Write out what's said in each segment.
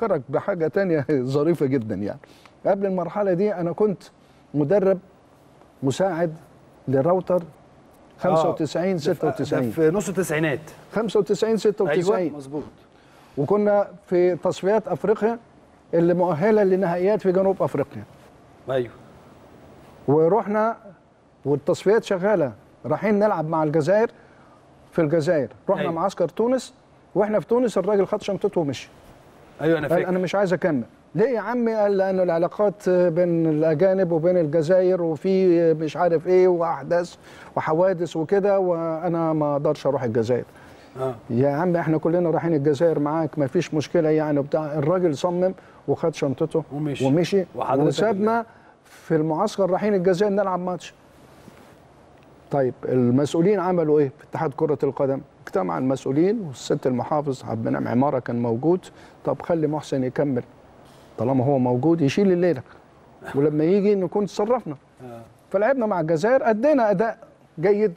افكرك بحاجه تانية ظريفه جدا يعني قبل المرحله دي انا كنت مدرب مساعد لراوتر 95 ده في- ده 96 في نص التسعينات 95 96 ايوه مظبوط وكنا في تصفيات افريقيا اللي مؤهله لنهائيات في جنوب افريقيا ايوه ورحنا والتصفيات شغاله رايحين نلعب مع الجزائر في الجزائر رحنا أيوة. معسكر تونس واحنا في تونس الراجل خد شنطته ومشي ايوه انا قال فاكر انا مش عايز اكمل ليه يا عمي قال لان العلاقات بين الاجانب وبين الجزائر وفي مش عارف ايه واحداث وحوادث وكده وانا ما اقدرش اروح الجزائر اه يا عم احنا كلنا رايحين الجزائر معاك ما فيش مشكله يعني بتاع الراجل صمم وخد شنطته ومشي. ومشي وحضرتك وسابنا في المعسكر رايحين الجزائر نلعب ماتش طيب المسؤولين عملوا ايه في اتحاد كره القدم اجتمع المسؤولين والست المحافظ عبد المنعم عماره كان موجود طب خلي محسن يكمل طالما هو موجود يشيل الليله ولما يجي نكون تصرفنا اه فلعبنا مع الجزائر ادينا اداء جيد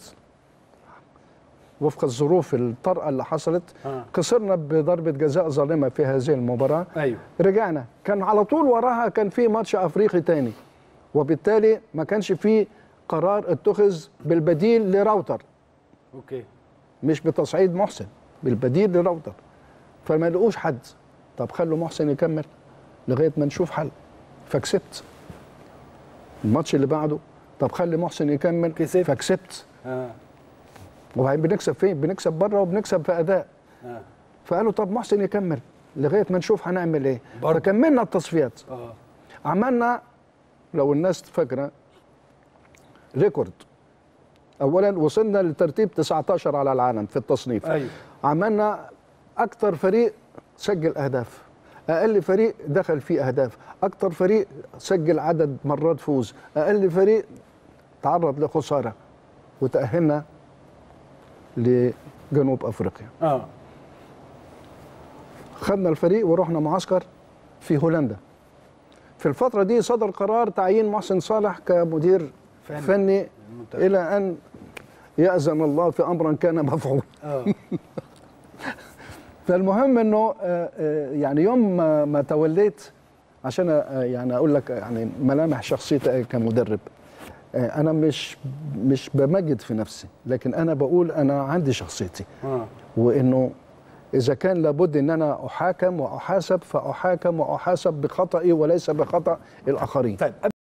وفق الظروف الطارئه اللي حصلت آه. خسرنا بضربه جزاء ظالمه في هذه المباراه ايوه رجعنا كان على طول وراها كان في ماتش افريقي تاني وبالتالي ما كانش في قرار اتخذ بالبديل لراوتر اوكي مش بتصعيد محسن بالبديل لراوتر فما لقوش حد طب خلوا محسن يكمل لغايه ما نشوف حل فكسبت الماتش اللي بعده طب خلي محسن يكمل كسبت. فكسبت اه وبعدين بنكسب فين بنكسب بره وبنكسب في اداء اه فقالوا طب محسن يكمل لغايه ما نشوف هنعمل ايه برضه. فكملنا التصفيات اه عملنا لو الناس فاكره ريكورد اولا وصلنا لترتيب 19 على العالم في التصنيف ايوه عملنا اكتر فريق سجل اهداف اقل فريق دخل فيه اهداف اكتر فريق سجل عدد مرات فوز اقل فريق تعرض لخساره وتاهلنا لجنوب افريقيا اه خدنا الفريق ورحنا معسكر في هولندا في الفترة دي صدر قرار تعيين محسن صالح كمدير فني. فني, فني المنتخب. إلى أن يأذن الله في أمر كان مفعول اه فالمهم أنه آه، آه، يعني يوم ما- ما توليت عشان آه، يعني أقول لك يعني ملامح شخصيتي كمدرب آه، أنا مش مش بمجد في نفسي لكن أنا بقول أنا عندي شخصيتي اه وانه اذا كان لابد ان انا احاكم واحاسب فاحاكم واحاسب بخطئي وليس بخطا الاخرين طيب